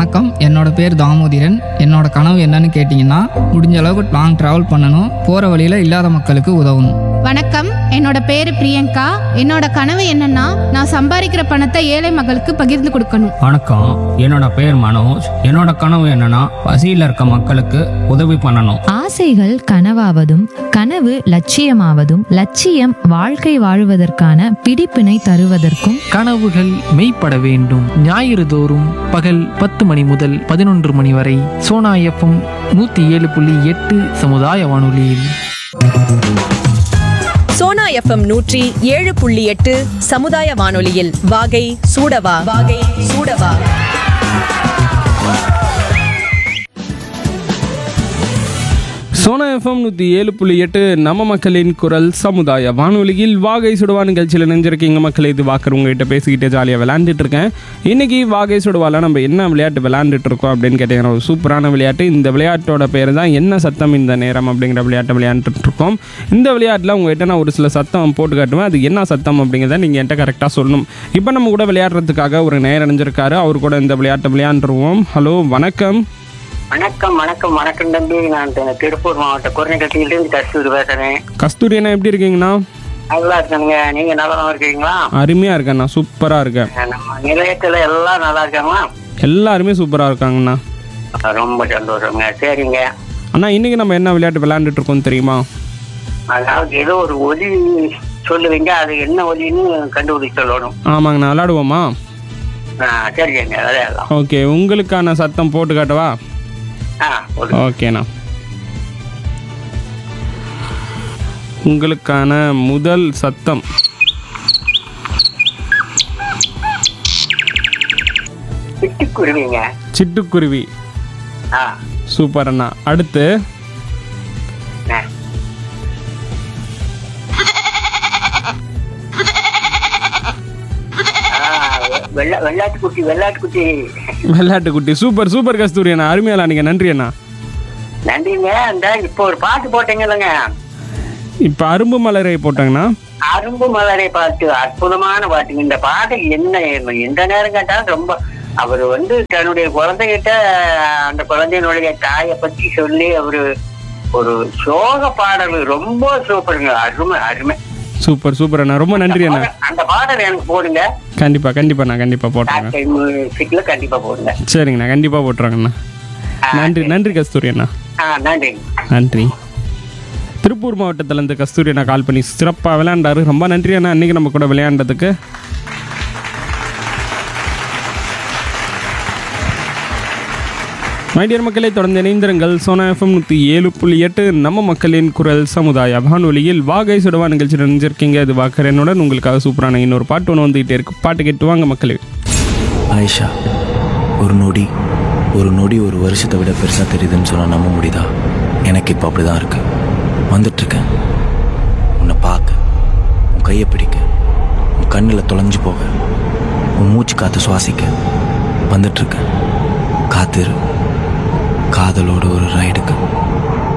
வணக்கம் என்னோட பேர் தாமோதிரன் என்னோட கனவு என்னன்னு கேட்டிங்கன்னா முடிஞ்ச அளவுக்கு லாங் ட்ராவல் பண்ணணும் போகிற வழியில் இல்லாத மக்களுக்கு உதவணும் வணக்கம் என்னோட பேரு பிரியங்கா என்னோட கனவு என்னன்னா நான் சம்பாதிக்கிற பணத்தை ஏழை மக்களுக்கு பகிர்ந்து கொடுக்கணும் வணக்கம் என்னோட பேர் மனோஜ் என்னோட கனவு என்னன்னா பசியில் இருக்க மக்களுக்கு உதவி பண்ணணும் ஆசைகள் கனவாவதும் கனவு லட்சியமாவதும் லட்சியம் வாழ்க்கை வாழுவதற்கான பிடிப்பினை தருவதற்கும் கனவுகள் மெய்ப்பட வேண்டும் ஞாயிறு தோறும் பகல் பத்து மணி முதல் பதினொன்று மணி வரை சோனா எஃப்எம் நூற்றி ஏழு புள்ளி எட்டு சமுதாய வானொலியில் சோனா எஃப்எம் நூற்றி ஏழு புள்ளி எட்டு சமுதாய வானொலியில் வாகை சூடவா வாகை சூடவா சோனா எஃப்எம் நூற்றி ஏழு புள்ளி எட்டு நம்ம மக்களின் குரல் சமுதாய வானொலியில் வாகை சுடுவா நிகழ்ச்சியில் நினைஞ்சிருக்கீங்க மக்கள் இது வாக்கர் உங்ககிட்ட பேசிக்கிட்டே ஜாலியாக விளையாண்டுட்டு இருக்கேன் இன்னைக்கு வாகை சுடுவால நம்ம என்ன விளையாட்டு விளையாண்டுட்டு இருக்கோம் அப்படின்னு கேட்டீங்கன்னா ஒரு சூப்பரான விளையாட்டு இந்த விளையாட்டோட பேர் தான் என்ன சத்தம் இந்த நேரம் அப்படிங்கிற விளையாட்டை விளையாண்டுட்டு இருக்கோம் இந்த விளையாட்டில் உங்ககிட்ட நான் ஒரு சில சத்தம் போட்டு காட்டுவேன் அது என்ன சத்தம் அப்படிங்கிறத நீங்கள் என்கிட்ட கரெக்டாக சொல்லணும் இப்போ நம்ம கூட விளையாடுறதுக்காக ஒரு நேரம் அணிஞ்சிருக்காரு அவர் கூட இந்த விளையாட்டை விளையாண்டுருவோம் ஹலோ வணக்கம் வணக்கம் வணக்கம் வணக்கம் தம்பி நான் தி- திருப்பூர் மாவட்ட குறைநகத்திலிருந்து கஸ்தூரி பேசுறேன் கஸ்தூரி அண்ணா எப்படி இருக்கீங்கண்ணா நல்லா இருக்காங்க நீங்க நல்லா இருக்கீங்களா அருமையாக இருக்கேண்ணா சூப்பராக இருக்கேன் நம்ம நிலையத்துல எல்லாம் நல்லா இருக்காங்களா எல்லாருமே சூப்பராக இருக்காங்கண்ணா ரொம்ப சந்தோஷங்க சரிங்க அண்ணா இன்னைக்கு நம்ம என்ன விளையாட்டு விளையாண்டுட்டு இருக்கோம் தெரியுமா அதாவது ஏதோ ஒரு ஒலி சொல்லுவீங்க அது என்ன ஒலின்னு கண்டுபிடிச்சு சொல்லணும் ஆமாங்கண்ணா விளையாடுவோமா ஆ, சரிங்க விளையாடலாம் ஓகே உங்களுக்கான சத்தம் போட்டு காட்டவா ஆ போடுங்க. ஓகேண்ணா உங்களுக்கான முதல் சத்தம் சிட்டுக்குருவிங்க சிட்டுக்குருவி ஆ சூப்பர் அண்ணா அடுத்து ஆ. ஆ, வெள்ளா வெள்ளாட்டுக்குட்டி வெள்ளாட்டுக்குட்டி விளையாட்டுக்குட்டி சூப்பர் சூப்பர் கஸ்தூரி அண்ணா அருமையாக விளையாடுங்க நன்றி அண்ணா நன்றிங்க இந்த இப்போ ஒரு பாட்டு போட்டீங்க இல்லைங்க இப்போ அரும்பு மலரை போட்டாங்கண்ணா அரும்பு மலரை பாட்டு அற்புதமான பாட்டுங்க இந்த பாட்டு என்ன எந்த நேரம் கேட்டாலும் ரொம்ப அவர் வந்து தன்னுடைய குழந்தைகிட்ட அந்த குழந்தையினுடைய தாயை பத்தி சொல்லி அவரு ஒரு சோக பாடல் ரொம்ப சூப்பருங்க அருமை அருமை சூப்பர் சூப்பர் அண்ணா ரொம்ப நன்றி அண்ணா அந்த பாடல் எனக்கு போடுங்க கண்டிப்பாக கண்டிப்பாக நான் கண்டிப்பாக போட்டுறேங்க டைம் மியூசிக்ல கண்டிப்பா போடுங்க சரிங்கண்ணா கண்டிப்பாக போட்டுறாங்கண்ணா நன்றி நன்றி கஸ்தூரி அண்ணா ஆ நன்றி நன்றி திருப்பூர் மாவட்டத்திலேருந்து கஸ்தூரி அண்ணா கால் பண்ணி சிறப்பாக விளையாண்டாரு ரொம்ப நன்றி அண்ணா அன்றைக்கி நம்ம கூட விளையாண்டதுக்கு மைடியர் மக்களை தொடர்ந்து இணைந்திருங்கள் சோனா எஃப்எம் நூற்றி ஏழு புள்ளி எட்டு நம்ம மக்களின் குரல் சமுதாய வானொலியில் வாகை சுடவா நிகழ்ச்சி நினைஞ்சிருக்கீங்க இது வாக்கரனுடன் உங்களுக்காக சூப்பரான இன்னொரு பாட்டு ஒன்று வந்துகிட்டே இருக்கு பாட்டு கேட்டு வாங்க மக்களே ஆயிஷா ஒரு நொடி ஒரு நொடி ஒரு வருஷத்தை விட பெருசாக தெரியுதுன்னு சொன்னால் நம்ப முடியுதா எனக்கு இப்போ அப்படி தான் இருக்கு வந்துட்டுருக்கேன் உன்னை பார்க்க உன் கையை பிடிக்க உன் கண்ணில் தொலைஞ்சு போக உன் மூச்சு காற்று சுவாசிக்க வந்துட்டுருக்கேன் காத்திரு காதலோட ஒரு ரைடுக்கு